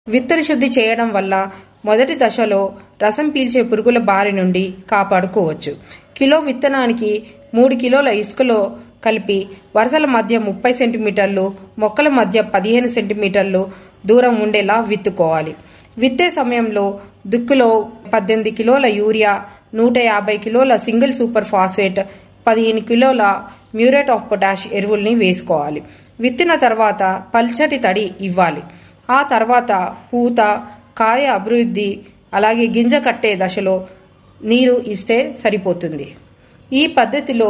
విత్తన శుద్ధి చేయడం వల్ల మొదటి దశలో రసం పీల్చే పురుగుల బారి నుండి కాపాడుకోవచ్చు కిలో విత్తనానికి మూడు కిలోల ఇసుకలో కలిపి వరుసల మధ్య ముప్పై సెంటీమీటర్లు మొక్కల మధ్య పదిహేను సెంటీమీటర్లు దూరం ఉండేలా విత్తుకోవాలి విత్తే సమయంలో దుక్కులో పద్దెనిమిది కిలోల యూరియా నూట యాభై కిలోల సింగిల్ సూపర్ ఫాస్ఫేట్ పదిహేను కిలోల మ్యూరేట్ ఆఫ్ పొటాష్ ఎరువుల్ని వేసుకోవాలి విత్తిన తర్వాత పల్చటి తడి ఇవ్వాలి ఆ తర్వాత పూత కాయ అభివృద్ధి అలాగే గింజ కట్టే దశలో నీరు ఇస్తే సరిపోతుంది ఈ పద్ధతిలో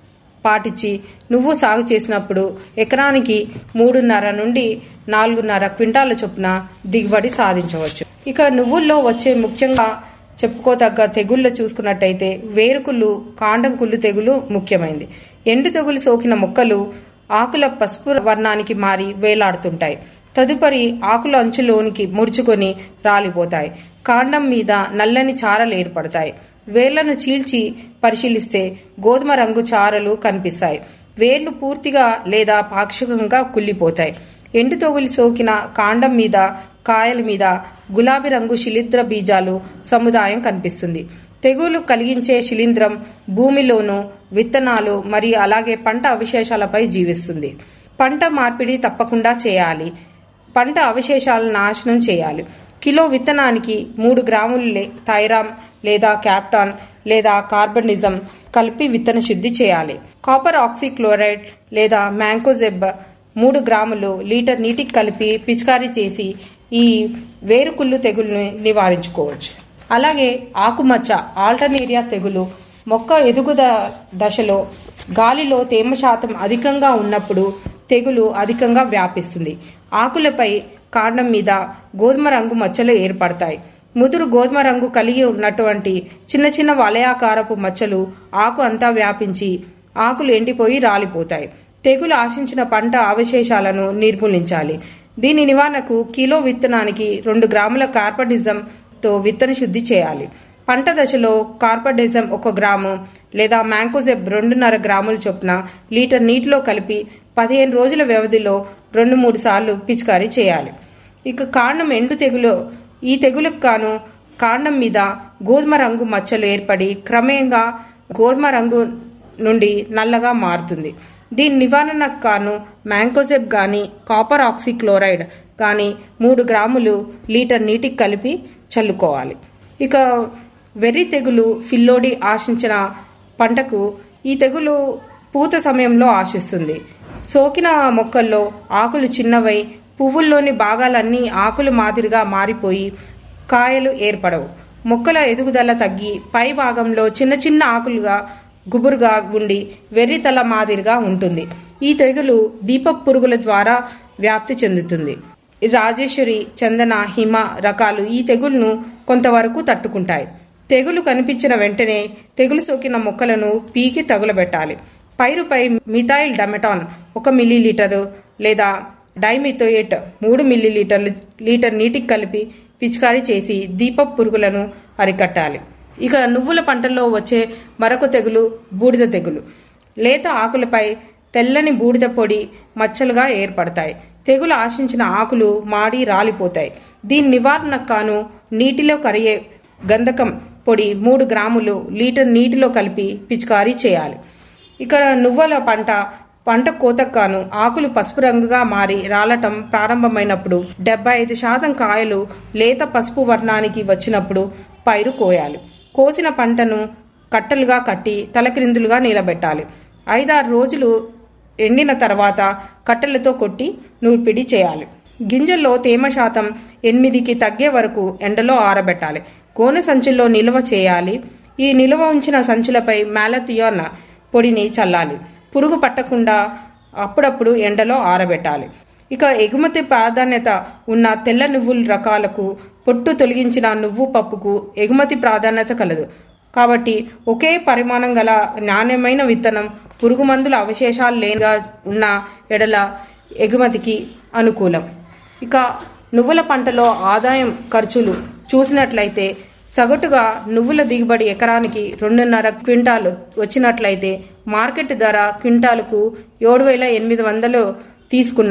పాటించి నువ్వు సాగు చేసినప్పుడు ఎకరానికి మూడున్నర నుండి నాలుగున్నర క్వింటాల చొప్పున దిగుబడి సాధించవచ్చు ఇక నువ్వుల్లో వచ్చే ముఖ్యంగా చెప్పుకోదగ్గ తెగుళ్ళు చూసుకున్నట్టయితే వేరుకుళ్ళు కాండం కుళ్ళు తెగులు ముఖ్యమైనది ఎండు తెగులు సోకిన మొక్కలు ఆకుల పసుపు వర్ణానికి మారి వేలాడుతుంటాయి తదుపరి ఆకుల అంచులోనికి ముడుచుకొని రాలిపోతాయి కాండం మీద నల్లని చారలు ఏర్పడతాయి వేర్లను చీల్చి పరిశీలిస్తే గోధుమ రంగు చారలు కనిపిస్తాయి వేర్లు పూర్తిగా లేదా పాక్షికంగా కుళ్ళిపోతాయి ఎండు తొగులి సోకిన కాండం మీద కాయల మీద గులాబీ రంగు శిలీంద్ర బీజాలు సముదాయం కనిపిస్తుంది తెగులు కలిగించే శిలీంద్రం భూమిలోను విత్తనాలు మరియు అలాగే పంట అవశేషాలపై జీవిస్తుంది పంట మార్పిడి తప్పకుండా చేయాలి పంట అవశేషాలను నాశనం చేయాలి కిలో విత్తనానికి మూడు గ్రాములు థైరామ్ లేదా క్యాప్టాన్ లేదా కార్బనిజం కలిపి విత్తన శుద్ధి చేయాలి కాపర్ ఆక్సిక్లోరైడ్ లేదా మ్యాంకోజెబ్ మూడు గ్రాములు లీటర్ నీటికి కలిపి పిచికారీ చేసి ఈ వేరుకుళ్ళు తెగుల్ని నివారించుకోవచ్చు అలాగే ఆకుమచ్చ ఆల్టర్నేరియా తెగులు మొక్క ఎదుగుద దశలో గాలిలో తేమ శాతం అధికంగా ఉన్నప్పుడు తెగులు అధికంగా వ్యాపిస్తుంది ఆకులపై కాండం మీద గోధుమ రంగు మచ్చలు ఏర్పడతాయి ముదురు గోధుమ రంగు కలిగి ఉన్నటువంటి చిన్న చిన్న వలయాకారపు మచ్చలు ఆకు అంతా వ్యాపించి ఆకులు ఎండిపోయి రాలిపోతాయి తెగులు ఆశించిన పంట అవశేషాలను నిర్మూలించాలి దీని నివారణకు కిలో విత్తనానికి రెండు గ్రాముల కార్పడిజంతో విత్తన శుద్ధి చేయాలి పంట దశలో కార్పడిజం ఒక గ్రాము లేదా మ్యాంకోజెబ్ రెండున్నర గ్రాముల చొప్పున లీటర్ నీటిలో కలిపి పదిహేను రోజుల వ్యవధిలో రెండు మూడు సార్లు పిచికారీ చేయాలి ఇక కాండం ఎండు తెగులు ఈ తెగులకు కాను కాండం మీద గోధుమ రంగు మచ్చలు ఏర్పడి క్రమేణంగా గోధుమ రంగు నుండి నల్లగా మారుతుంది దీని నివారణకు కాను మ్యాంకోజెబ్ గాని కాపర్ ఆక్సిక్లోరైడ్ గాని మూడు గ్రాములు లీటర్ నీటికి కలిపి చల్లుకోవాలి ఇక వెర్రి తెగులు ఫిల్లోడి ఆశించిన పంటకు ఈ తెగులు పూత సమయంలో ఆశిస్తుంది సోకిన మొక్కల్లో ఆకులు చిన్నవై పువ్వుల్లోని భాగాలన్నీ ఆకులు మాదిరిగా మారిపోయి కాయలు ఏర్పడవు మొక్కల ఎదుగుదల తగ్గి పై భాగంలో చిన్న చిన్న ఆకులుగా గుబురుగా ఉండి వెర్రితల మాదిరిగా ఉంటుంది ఈ తెగులు దీప పురుగుల ద్వారా వ్యాప్తి చెందుతుంది రాజేశ్వరి చందన హిమ రకాలు ఈ తెగులును కొంతవరకు తట్టుకుంటాయి తెగులు కనిపించిన వెంటనే తెగులు సోకిన మొక్కలను పీకి తగులబెట్టాలి పైరుపై మిథైల్ డమెటాన్ ఒక మిల్లీలీటరు లేదా డైమిథోయేట్ మూడు మిల్లీలీటర్లు లీటర్ నీటికి కలిపి పిచికారీ చేసి దీప పురుగులను అరికట్టాలి ఇక నువ్వుల పంటల్లో వచ్చే మరొక తెగులు బూడిద తెగులు లేత ఆకులపై తెల్లని బూడిద పొడి మచ్చలుగా ఏర్పడతాయి తెగులు ఆశించిన ఆకులు మాడి రాలిపోతాయి దీని నివారణకు కాను నీటిలో కరిగే గంధకం పొడి మూడు గ్రాములు లీటర్ నీటిలో కలిపి పిచికారీ చేయాలి ఇక నువ్వుల పంట పంట కోతకు ఆకులు పసుపు రంగుగా మారి రాలటం ప్రారంభమైనప్పుడు డెబ్బై ఐదు శాతం కాయలు లేత పసుపు వర్ణానికి వచ్చినప్పుడు పైరు కోయాలి కోసిన పంటను కట్టలుగా కట్టి తలక్రిందులుగా నిలబెట్టాలి ఐదారు రోజులు ఎండిన తర్వాత కట్టెలతో కొట్టి నూర్పిడి చేయాలి గింజల్లో తేమ శాతం ఎనిమిదికి తగ్గే వరకు ఎండలో ఆరబెట్టాలి గోనె సంచుల్లో నిల్వ చేయాలి ఈ నిల్వ ఉంచిన సంచులపై మ్యాలథియోన్ పొడిని చల్లాలి పురుగు పట్టకుండా అప్పుడప్పుడు ఎండలో ఆరబెట్టాలి ఇక ఎగుమతి ప్రాధాన్యత ఉన్న తెల్ల నువ్వుల రకాలకు పొట్టు తొలగించిన నువ్వు పప్పుకు ఎగుమతి ప్రాధాన్యత కలదు కాబట్టి ఒకే పరిమాణం గల నాణ్యమైన విత్తనం పురుగు మందుల అవశేషాలు లేనిగా ఉన్న ఎడల ఎగుమతికి అనుకూలం ఇక నువ్వుల పంటలో ఆదాయం ఖర్చులు చూసినట్లయితే సగటుగా నువ్వుల దిగుబడి ఎకరానికి రెండున్నర క్వింటాలు వచ్చినట్లయితే మార్కెట్ ధర క్వింటాలకు ఏడు వేల ఎనిమిది వందలు తీసుకున్న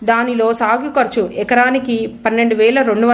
దానిలో సాగు ఖర్చు ఎకరానికి పన్నెండు వేల రెండు